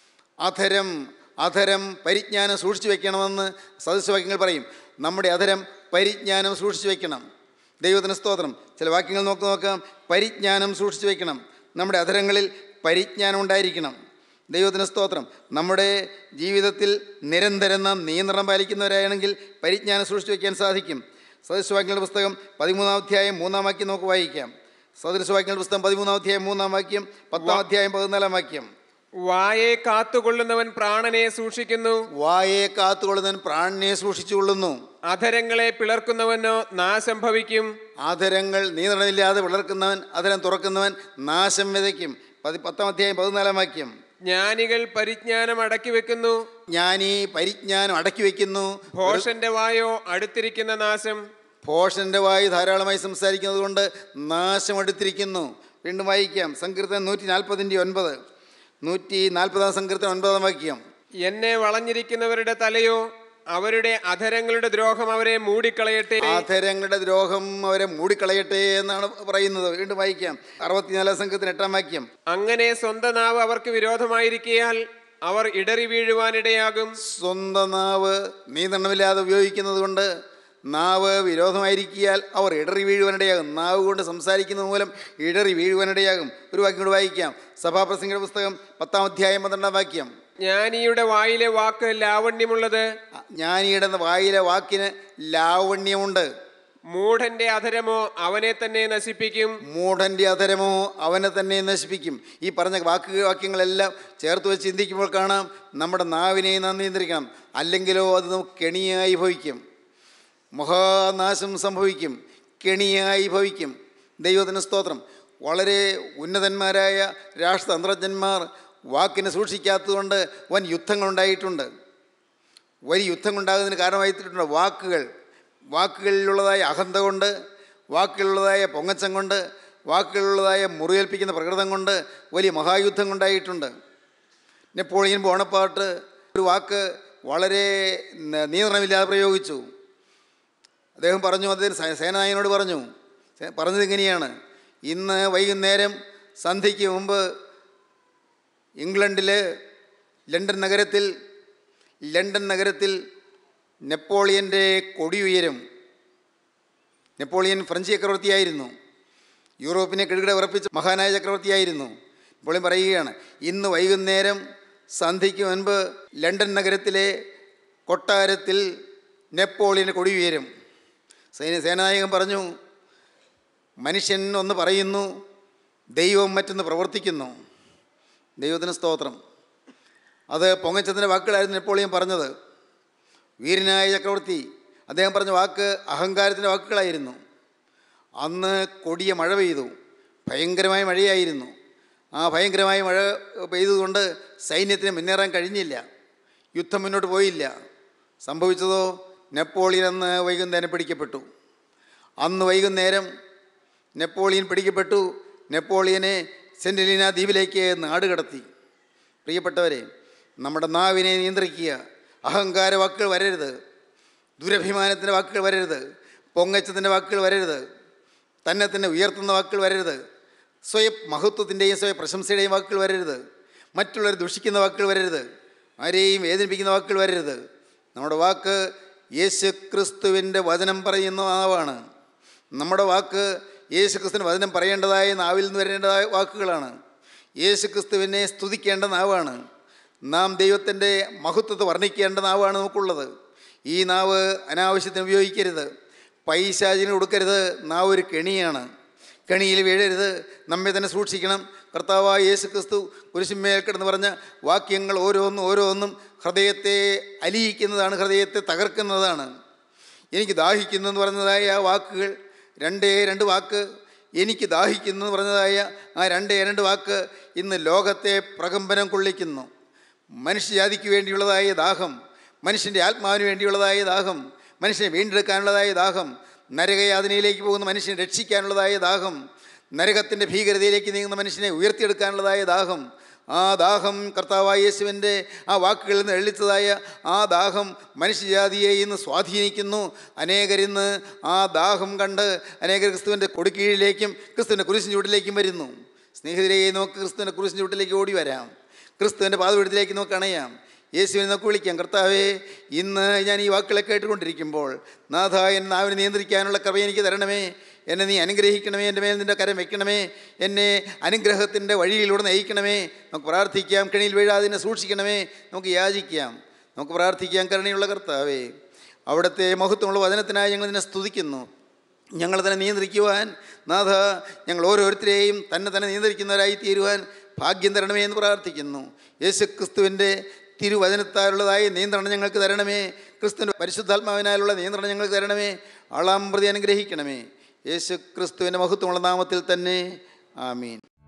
അധരം അധരം പരിജ്ഞാനം സൂക്ഷിച്ചു വെക്കണമെന്ന് സദസ്യവാക്യങ്ങൾ പറയും നമ്മുടെ അധരം പരിജ്ഞാനം സൂക്ഷിച്ചു വെക്കണം ദൈവത്തിന് സ്തോത്രം ചില വാക്യങ്ങൾ നോക്കി നോക്കാം പരിജ്ഞാനം സൂക്ഷിച്ചു വെക്കണം നമ്മുടെ അധരങ്ങളിൽ പരിജ്ഞാനം ഉണ്ടായിരിക്കണം ദൈവത്തിന് സ്തോത്രം നമ്മുടെ ജീവിതത്തിൽ നിരന്തരം നാം നിയന്ത്രണം പാലിക്കുന്നവരാണെങ്കിൽ പരിജ്ഞാനം സൂക്ഷിച്ചു വയ്ക്കാൻ സാധിക്കും സദൃശവാക്യങ്ങളുടെ പുസ്തകം പതിമൂന്നാം അധ്യായം മൂന്നാം വാക്യം നമുക്ക് വായിക്കാം സദൃശവാക്യങ്ങളുടെ പുസ്തകം പതിമൂന്നാം അധ്യായം മൂന്നാം വാക്യം പത്താം അധ്യായം പതിനാലാം വാക്യം വായെ കാത്തുകൊള്ളുന്നവൻ പ്രാണനെ സൂക്ഷിക്കുന്നു വായെ കാത്തുകൊള്ളുന്നവൻ പ്രാണനെ സൂക്ഷിച്ചുകൊള്ളുന്നു അധരങ്ങളെ പിളർക്കുന്നവനോ നാശം ഭവിക്കും ആധരങ്ങൾ നിയന്ത്രണമില്ലാതെ വിളർക്കുന്നവൻ അധരം തുറക്കുന്നവൻ നാശം വിതയ്ക്കും പതി പത്താം അധ്യായം പതിനാലാം വാക്യം ജ്ഞാനികൾ പരിജ്ഞാനം അടക്കി വെക്കുന്നു ഞാൻ ഈ പരിജ്ഞാനം അടക്കി വയ്ക്കുന്നു ഭോഷന്റെ വായോ അടുത്തിരിക്കുന്ന നാശം ഭോഷന്റെ വായു ധാരാളമായി സംസാരിക്കുന്നത് കൊണ്ട് നാശം അടുത്തിരിക്കുന്നു വീണ്ടും വായിക്കാം സങ്കീർത്തനം നൂറ്റി നാൽപ്പതിൻ്റെ ഒൻപത് നൂറ്റി നാൽപ്പതാം സങ്കീർത്തനം ഒൻപതാം വാക്യം എന്നെ വളഞ്ഞിരിക്കുന്നവരുടെ തലയോ അവരുടെ അധരങ്ങളുടെ ദ്രോഹം അവരെ മൂടിക്കളയട്ടെ ആധരങ്ങളുടെ ദ്രോഹം അവരെ മൂടിക്കളയട്ടെ എന്നാണ് പറയുന്നത് വീണ്ടും വായിക്കാം അറുപത്തിനാലാം സംഘത്തിന് എട്ടാം വാക്യം അങ്ങനെ സ്വന്തം നാവ് അവർക്ക് വിരോധമായിരിക്കിയാൽ അവർ ഇടറി വീഴുവാനിടയാകും സ്വന്തം നാവ് നിയന്ത്രണമില്ലാതെ ഉപയോഗിക്കുന്നത് കൊണ്ട് നാവ് വിരോധമായിരിക്കിയാൽ അവർ ഇടറി വീഴുവാനിടയാകും നാവ് കൊണ്ട് സംസാരിക്കുന്നത് മൂലം ഇടറി വീഴുവാനിടയാകും ഒരു വാക്യം കൂടെ വായിക്കാം സഭാപ്രസംഗയുടെ പുസ്തകം പത്താം അധ്യായം പന്ത്രണ്ടാം വാക്യം ജ്ഞാനിയുടെ വായിലെ വാക്ക് ലാവണ്യമുള്ളത് ജ്ഞാനിയുടെ വായിലെ വാക്കിന് ലാവണ്യമുണ്ട് മൂഢന്റെ അധരമോ അവനെ തന്നെ നശിപ്പിക്കും മൂഢൻ്റെ അധരമോ അവനെ തന്നെ നശിപ്പിക്കും ഈ പറഞ്ഞ വാക്ക് വാക്യങ്ങളെല്ലാം ചേർത്ത് വെച്ച് ചിന്തിക്കുമ്പോൾ കാണാം നമ്മുടെ നാവിനെ നാം നിയന്ത്രിക്കണം അല്ലെങ്കിലോ അത് നമുക്ക് കെണിയായി ഭവിക്കും മഹാനാശം സംഭവിക്കും കെണിയായി ഭവിക്കും ദൈവത്തിന് സ്തോത്രം വളരെ ഉന്നതന്മാരായ രാഷ്ട്രതന്ത്രജ്ഞന്മാർ വാക്കിനെ സൂക്ഷിക്കാത്തതുകൊണ്ട് വൻ യുദ്ധങ്ങളുണ്ടായിട്ടുണ്ട് വലിയ യുദ്ധങ്ങളുണ്ടാകുന്നതിന് കാരണമായിട്ടുണ്ട് വാക്കുകൾ വാക്കുകളിലുള്ളതായ അഹന്ത കൊണ്ട് വാക്കുകളിലുള്ളതായ പൊങ്ങച്ചം കൊണ്ട് വാക്കുകളിലുള്ളതായ മുറിവേൽപ്പിക്കുന്ന പ്രകൃതം കൊണ്ട് വലിയ മഹായുദ്ധം ഉണ്ടായിട്ടുണ്ട് നെപ്പോളിയൻ ബോണപ്പാട്ട് ഒരു വാക്ക് വളരെ ന- നിയന്ത്രണമില്ലാതെ പ്രയോഗിച്ചു അദ്ദേഹം പറഞ്ഞു അദ്ദേഹം സേ- സേനാനായകനോട് പറഞ്ഞു സേ- പറഞ്ഞത് ഇങ്ങനെയാണ് ഇന്ന് വൈകുന്നേരം സന്ധ്യയ്ക്ക് മുമ്പ് ഇംഗ്ലണ്ടിൽ ലണ്ടൻ നഗരത്തിൽ ലണ്ടൻ നഗരത്തിൽ നെപ്പോളിയൻ്റെ കൊടി ഉയരും നെപ്പോളിയൻ ഫ്രഞ്ച് ചക്രവർത്തിയായിരുന്നു യൂറോപ്പിനെ കിടുകിട ഉറപ്പിച്ച മഹാനായ ചക്രവർത്തിയായിരുന്നു നെപ്പോളിയൻ പറയുകയാണ് ഇന്ന് വൈകുന്നേരം സന്ധ്യയ്ക്ക് മുൻപ് ലണ്ടൻ നഗരത്തിലെ കൊട്ടാരത്തിൽ നെപ്പോളിയൻ്റെ കൊടി ഉയരും സൈന സേനാനായകൻ പറഞ്ഞു മനുഷ്യൻ ഒന്ന് പറയുന്നു ദൈവം മറ്റൊന്ന് പ്രവർത്തിക്കുന്നു ദൈവത്തിന് സ്തോത്രം അത് പൊങ്ങച്ചത്തിൻ്റെ വാക്കുകളായിരുന്നു നെപ്പോളിയൻ പറഞ്ഞത് വീരനായ ചക്രവർത്തി അദ്ദേഹം പറഞ്ഞ വാക്ക് അഹങ്കാരത്തിൻ്റെ വാക്കുകളായിരുന്നു അന്ന് കൊടിയ മഴ പെയ്തു ഭയങ്കരമായ മഴയായിരുന്നു ആ ഭയങ്കരമായ മഴ പെയ്തതുകൊണ്ട് സൈന്യത്തിന് മുന്നേറാൻ കഴിഞ്ഞില്ല യുദ്ധം മുന്നോട്ട് പോയില്ല സംഭവിച്ചതോ നെപ്പോളിയൻ അന്ന് വൈകുന്നേരം പിടിക്കപ്പെട്ടു അന്ന് വൈകുന്നേരം നെപ്പോളിയൻ പിടിക്കപ്പെട്ടു നെപ്പോളിയനെ സെൻറ്റലീന ദ്വീപിലേക്ക് നാട് കടത്തി പ്രിയപ്പെട്ടവരെ നമ്മുടെ നാവിനെ നിയന്ത്രിക്കുക അഹങ്കാര വാക്കുകൾ വരരുത് ദുരഭിമാനത്തിൻ്റെ വാക്കുകൾ വരരുത് പൊങ്ങച്ചത്തിൻ്റെ വാക്കുകൾ വരരുത് തന്നെ തന്നെ ഉയർത്തുന്ന വാക്കുകൾ വരരുത് സ്വയം മഹത്വത്തിൻ്റെയും സ്വയം പ്രശംസയുടെയും വാക്കുകൾ വരരുത് മറ്റുള്ളവരെ ദുഷിക്കുന്ന വാക്കുകൾ വരരുത് ആരെയും വേദനിപ്പിക്കുന്ന വാക്കുകൾ വരരുത് നമ്മുടെ വാക്ക് യേശു ക്രിസ്തുവിൻ്റെ വചനം പറയുന്ന നാവാണ് നമ്മുടെ വാക്ക് യേശു ക്രിസ്തുവിന് വചനം പറയേണ്ടതായ നാവിൽ നിന്ന് വരേണ്ടതായ വാക്കുകളാണ് യേശു ക്രിസ്തുവിനെ സ്തുതിക്കേണ്ട നാവാണ് നാം ദൈവത്തിൻ്റെ മഹത്വത്തെ വർണ്ണിക്കേണ്ട നാവാണ് നമുക്കുള്ളത് ഈ നാവ് അനാവശ്യത്തിന് ഉപയോഗിക്കരുത് പൈശാചിന് കൊടുക്കരുത് നാവ് ഒരു കെണിയാണ് കെണിയിൽ വീഴരുത് നമ്മെ തന്നെ സൂക്ഷിക്കണം കർത്താവായ യേശു ക്രിസ്തു കുരിശുമേൽ കിടന്ന് പറഞ്ഞ വാക്യങ്ങൾ ഓരോന്നും ഓരോന്നും ഹൃദയത്തെ അലിയിക്കുന്നതാണ് ഹൃദയത്തെ തകർക്കുന്നതാണ് എനിക്ക് ദാഹിക്കുന്നു എന്ന് പറഞ്ഞതായ ആ വാക്കുകൾ രണ്ടേ രണ്ട് വാക്ക് എനിക്ക് ദാഹിക്കുന്നു എന്ന് പറഞ്ഞതായ ആ രണ്ടേ രണ്ട് വാക്ക് ഇന്ന് ലോകത്തെ പ്രകമ്പനം കൊള്ളിക്കുന്നു മനുഷ്യജാതിക്ക് വേണ്ടിയുള്ളതായ ദാഹം മനുഷ്യൻ്റെ ആത്മാവിന് വേണ്ടിയുള്ളതായ ദാഹം മനുഷ്യനെ വീണ്ടെടുക്കാനുള്ളതായ ദാഹം നരകയാതനയിലേക്ക് പോകുന്ന മനുഷ്യനെ രക്ഷിക്കാനുള്ളതായ ദാഹം നരകത്തിൻ്റെ ഭീകരതയിലേക്ക് നീങ്ങുന്ന മനുഷ്യനെ ഉയർത്തിയെടുക്കാനുള്ളതായ ദാഹം ആ ദാഹം കർത്താവായ യേശുവിൻ്റെ ആ വാക്കുകളിൽ നിന്ന് എഴുതിച്ചതായ ആ ദാഹം മനുഷ്യജാതിയെ ഇന്ന് സ്വാധീനിക്കുന്നു അനേകരിന്ന് ആ ദാഹം കണ്ട് അനേകർ ക്രിസ്തുവിൻ്റെ കൊടുക്കീഴിലേക്കും ക്രിസ്തുവിൻ്റെ കുരിശിൻ ചൂട്ടിലേക്കും വരുന്നു സ്നേഹിതരെ നമുക്ക് ക്രിസ്തുവിൻ്റെ കുരിശിൻ ചൂട്ടിലേക്ക് ഓടി വരാം ക്രിസ്തുവിൻ്റെ പാതപീഠത്തിലേക്ക് നമുക്ക് അണയാം യേശുവിനെ നമുക്ക് വിളിക്കാം കർത്താവേ ഇന്ന് ഞാൻ ഈ വാക്കുകളെ കേട്ടുകൊണ്ടിരിക്കുമ്പോൾ നാഥ എൻ നാവിനെ നിയന്ത്രിക്കാനുള്ള കൃപ എനിക്ക് തരണമേ എന്നെ നീ അനുഗ്രഹിക്കണമേ എൻ്റെ മേൽ നിൻ്റെ കരം വെക്കണമേ എന്നെ അനുഗ്രഹത്തിൻ്റെ വഴിയിലൂടെ നയിക്കണമേ നമുക്ക് പ്രാർത്ഥിക്കാം കെണിയിൽ വീഴാതെ എന്നെ സൂക്ഷിക്കണമേ നമുക്ക് യാചിക്കാം നമുക്ക് പ്രാർത്ഥിക്കാം കരുണയുള്ള കർത്താവേ അവിടുത്തെ മഹത്വമുള്ള വചനത്തിനായി ഞങ്ങൾ നിന്നെ സ്തുതിക്കുന്നു ഞങ്ങൾ തന്നെ നിയന്ത്രിക്കുവാൻ നാഥ ഞങ്ങൾ ഓരോരുത്തരെയും തന്നെ തന്നെ നിയന്ത്രിക്കുന്നവരായി തീരുവാൻ ഭാഗ്യം തരണമേ എന്ന് പ്രാർത്ഥിക്കുന്നു യേശു ക്രിസ്തുവിൻ്റെ തിരുവചനത്താലുള്ളതായ നിയന്ത്രണം ഞങ്ങൾക്ക് തരണമേ ക്രിസ്തുവിൻ്റെ പരിശുദ്ധാത്മാവിനാലുള്ള നിയന്ത്രണം ഞങ്ങൾക്ക് തരണമേ ആളാം പ്രതി അനുഗ്രഹിക്കണമേ യേശു ക്രിസ്തുവിൻ്റെ മഹത്വമുള്ള നാമത്തിൽ തന്നെ ആമീൻ